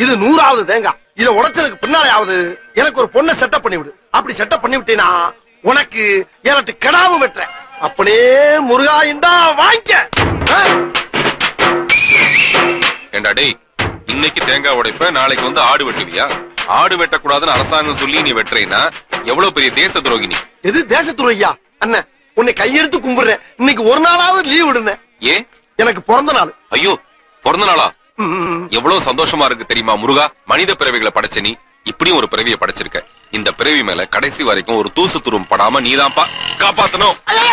இது நூறாவது தேங்காய் இத உடைச்சதுக்கு பின்னாலேயாவது எனக்கு ஒரு பொண்ணை செட்டப் பண்ணி விடு அப்படி செட்டப் பண்ணி விட்டீனா உனக்கு எனக்கு கெடாவும் வெட்டுறேன் அப்படியே முருகா இந்தா வாங்கிக்க ஆ? ஏண்டா டேய் இன்னைக்கு தேங்காய் உடைப்ப நாளைக்கு வந்து ஆடு வெட்டுவியா ஆடு வெட்டக்கூடாதுன்னு அரசாங்கம் சொல்லி நீ வெட்டுறீன்னா எவ்வளவு பெரிய தேச துரோகி நீ எது தேசத்துறை ஐயா அண்ணன் உன்னை கையெடுத்து கும்பிடுறேன் இன்னைக்கு ஒரு நாளாவது லீவ் விடுங்க ஏன் எனக்கு பிறந்த நாள் ஐயோ பிறந்த நாளா ம், எவ்வளவு சந்தோஷமா இருக்கு தெரியுமா முருகா மனித பிறவிகளை படைச்ச நீ இப்படியும் ஒரு பிறவியை படைச்சிருக்க இந்த பிறவி மேல கடைசி வரைக்கும் ஒரு தூசு துரும் படாம நீதான்ப்பா காப்பாத்தணும்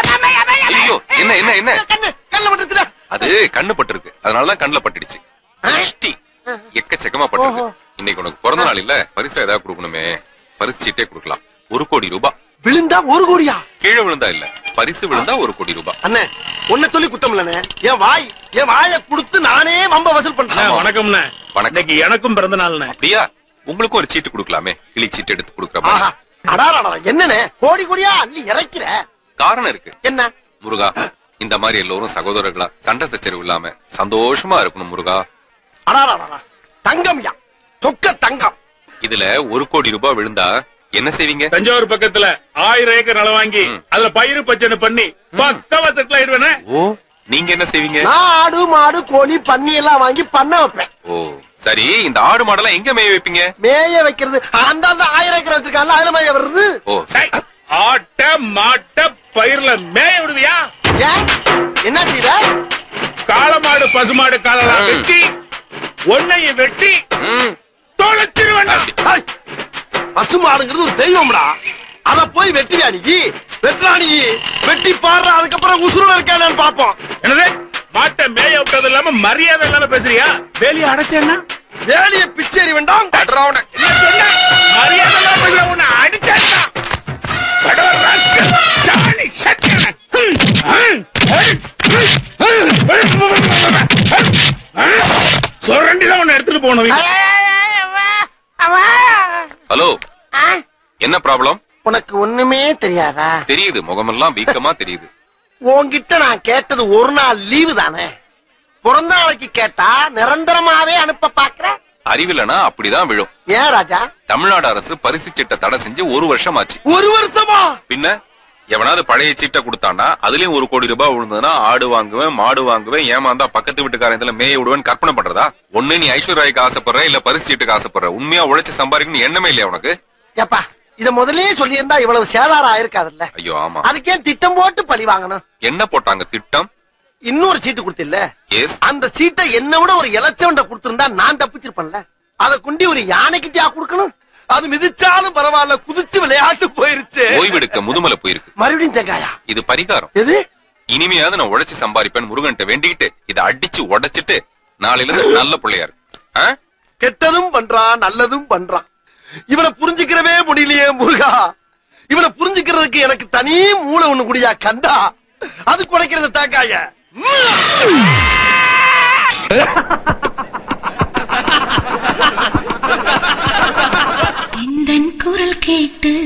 ஐயோ என்ன என்ன என்ன கண்ணு கண்ணு பட்டுச்சுடா. அது கண்ணு பட்டிருக்கு அதனாலதான் கண்ணுல பட்டுடுச்சு திருஷ்டி. எக்கச்சக்கமா பட்டிருக்கு இன்னைக்கு உனக்கு பிறந்த நாள் இல்ல பரிசா ஏதாவது கொடுக்கணுமே பரிசு சீட்டே கொடுக்கலாம் ஒரு கோடி ரூபாய் விழுந்தா ஒரு கோடியா கீழே விழுந்தா இல்ல பரிசு விழுந்தா ஒரு கோடி ரூபாய் அண்ணே உன்னை சொல்லி குத்தம் இல்லண்ணே என் வாய் என் வாயை கொடுத்து நானே வம்ப வசூல் அண்ணா, பண்றேன் வணக்கம்ண்ணே வணக்கம். இன்னைக்கு எனக்கும் பிறந்த நாள்ண்ணே அப்படியா உங்களுக்கும் ஒரு சீட்டு கொடுக்கலாமே கிளி சீட்டு எடுத்து கொடுக்குற ஆஹா மாதிரி அடாடா என்னண்ணே கோடி கோடியா அள்ளி இறைக்கிற காரணம் இருக்கு என்ன முருகா இந்த மாதிரி எல்லோரும் சகோதரர்களா சண்டை சச்சரவு இல்லாம சந்தோஷமா இருக்கணும் முருகா அடாடா தங்கம்யா சொக்க தங்கம் இதுல ஒரு கோடி ரூபாய் விழுந்தா என்ன செய்வீங்க தஞ்சாவூர் பக்கத்துல ஆயிரம் ஏக்கர் நிலம் வாங்கி ம். அதுல பயிறு பச்சனை பண்ணி பக்கவா செட்டில் ஆயிடுவேனே ஓ நீங்க என்ன செய்வீங்க நான் ஆடு மாடு கோழி பன்னி எல்லாம் வாங்கி பண்ண வைப்பேன் ஓ சரி இந்த ஆடு மாடெல்லாம் எங்க மேய வைப்பீங்க மேய வைக்கிறது அந்த அந்த ஆயிரம் ஏக்கர் வச்சிருக்காங்க அதுல மேய வருது ஓ சை, ஆட்ட மாட்ட பயிர்ல மேய விடுவியா ஏன் என்ன செய்த காளமாடு பசுமாடு காலெல்லாம் ம். வெட்டி ஒன்னையும் வெட்டி ம், தொலைச்சிருவேன் அப்படி. பசு மாடுங்கிறது ஒரு தெய்வம்டா அத போய் வெட்டுவியா நீ வெட்டுறா நீ வெட்டி பாடுற அதுக்கப்புறம் உசுரோட இருக்கானு பாப்போம் என்னது மாட்டை மேய விட்டது இல்லாம மரியாதை இல்லாம பேசுறியா வேலையை அடைச்சேன்னா வேலைய பிச்சேரி வேண்டாம் அட்ரா அவனை. என்ன சொன்ன மரியாதை இல்லாம பேசுற உன்னை அடிச்சேன்னா படவர் ராஸ்கல், சாணி சட்டியவன். ஹம், ஹம், ஹம், ஹம், ஹம், ஹம். சுரண்டிதான் உன்னை எடுத்துட்டு போகணும் ஹலோ என்ன ப்ராப்ளம் உனக்கு ஒண்ணுமே தெரியாதா தெரியுது முகமெல்லாம் வீக்கமா தெரியுது உன்கிட்ட நான் கேட்டது ஒரு நாள் லீவு தானே பிறந்த நாளைக்கு கேட்டா நிரந்தரமாவே அனுப்ப பாக்குற அறிவில்லைனா அப்படிதான் விழும் ஏன் ராஜா தமிழ்நாடு அரசு பரிசு சீட்டை தடை செஞ்சு ஒரு வருஷம் ஆச்சு ஒரு வருஷமா பின்ன எவனாவது பழைய சீட்டை கொடுத்தான்னா அதுலயும் ஒரு கோடி ரூபாய் விழுந்ததுன்னா ஆடு வாங்குவேன் மாடு வாங்குவேன் ஏமாந்தா பக்கத்து வீட்டுக்காரன் இதுல மேய விடுவேன் கற்பனை பண்றதா ஒண்ணு நீ ஐஸ்வர்யாய்க்கு ஆசைப்படுற இல்ல பரிசு சீட்டுக்கு ஆசைப்படுற உண்மையா உழைச்சு சம்பாதிக்கணும் எண்ணமே இல்லையா உனக்கு ஏப்பா இத முதல்லயே சொல்லியிருந்தா இவ்வளவு சேதாரம் ஆயிருக்காதுல்ல ஐயோ ஆமா அதுக்கே திட்டம் போட்டு பழி வாங்கணும் என்ன போட்டாங்க திட்டம் இன்னொரு சீட்டு கொடுத்தில்ல எஸ் அந்த சீட்டை என்ன விட ஒரு இலச்சவன்ட கொடுத்திருந்தா நான் தப்பிச்சிருப்பேன்ல அத குண்டி ஒரு யானைக்கிட்டயா கொடுக்கணும் அது மிதிச்சாலும் பரவாயில்ல குதிச்சு விளையாட்டு போயிருச்சு ஓய்வெடுக்க முதுமலை போயிருக்கு மறுபடியும் தேங்காயா இது பரிகாரம் எது இனிமையாவது நான் உழைச்சு சம்பாதிப்பேன் முருகன்ட்ட வேண்டிக்கிட்டு இதை அடிச்சு உடைச்சிட்டு நாளையில இருந்து நல்ல பிள்ளையா இருக்கு ஆ? கெட்டதும் பண்றான் நல்லதும் பண்றான் இவனை புரிஞ்சுக்கிறவே முடியலையே முருகா இவனை புரிஞ்சுக்கிறதுக்கு எனக்கு தனி மூளை ஒண்ணு குடியா கந்தா அது குடைக்கிறது தேங்காய எந்தன் குரல் கேட்டு